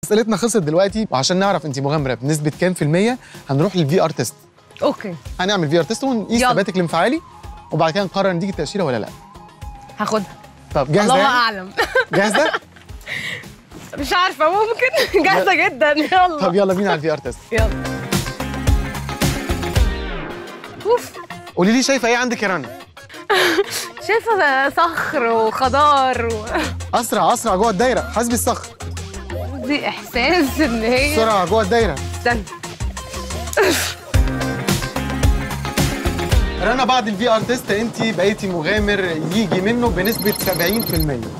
اسئلتنا خلصت دلوقتي وعشان نعرف انت مغامره بنسبه كام في الميه هنروح للفي ار تيست اوكي هنعمل في ار تيست ونقيس يلا. ثباتك الانفعالي وبعد كده نقرر نديك التاشيره ولا لا هاخدها طب جاهزه الله يعني؟ اعلم جاهزه مش عارفه ممكن جاهزه جدا يلا طب يلا بينا على الفي ار تيست يلا اوف قولي لي شايفه ايه عندك يا رنا شايفه صخر وخضار و... اسرع اسرع جوه الدايره حاسبي الصخر دي احساس ان هي بسرعه جوه الدايره استنى رنا بعد الفي ار تيست انت بقيتي مغامر يجي منه بنسبه 70%